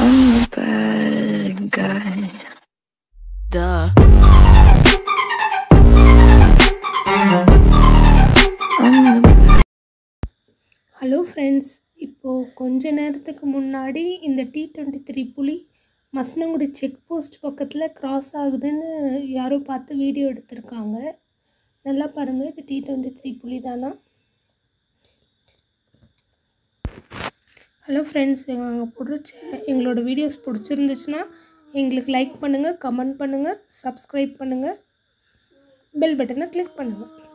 I'm the bad guy. Duh. I'm the hello friends இப்போது கொஞ்ச நேரத்துக்கு முன்னாடி இந்த டி டுவெண்ட்டி த்ரீ புலி மசனங்குடி செக் போஸ்ட் பக்கத்தில் கிராஸ் ஆகுதுன்னு யாரோ பார்த்து வீடியோ எடுத்திருக்காங்க நல்லா பாருங்கள் இது டி டுவெண்ட்டி த்ரீ புலி தானா ஹலோ ஃப்ரெண்ட்ஸ் எங்கள் பிடிச்ச எங்களோட வீடியோஸ் பிடிச்சிருந்துச்சுன்னா எங்களுக்கு லைக் பண்ணுங்கள் கமெண்ட் பண்ணுங்கள் சப்ஸ்கிரைப் பண்ணுங்கள் பெல் பட்டனை கிளிக் பண்ணுங்கள்